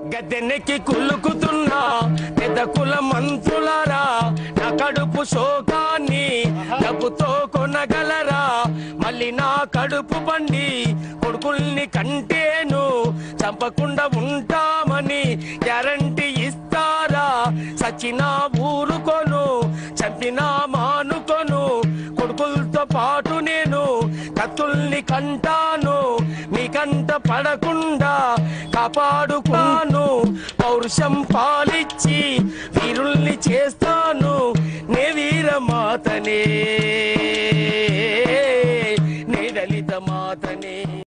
గద్దెనెక్కి కులుకుతున్నా పెద్ద కుల మంత్రులారా నా కడుపు శోకాన్ని డబ్బుతో కొనగలరా మళ్ళీ నా కడుపు బండి కొడుకుల్ని కంటేను చంపకుండా ఉంటామని గ్యారంటీ ఇస్తారా సచినా ఊరుకోను చంపినా మానుకోను కొడుకులతో పాటు నేను కత్తుల్ని కంటాను మీ కంట పడకుండా కాపాడుకున్నాను పౌరుషం పాలిచ్చి వీరుల్ని చేస్తాను నే వీరమాతనే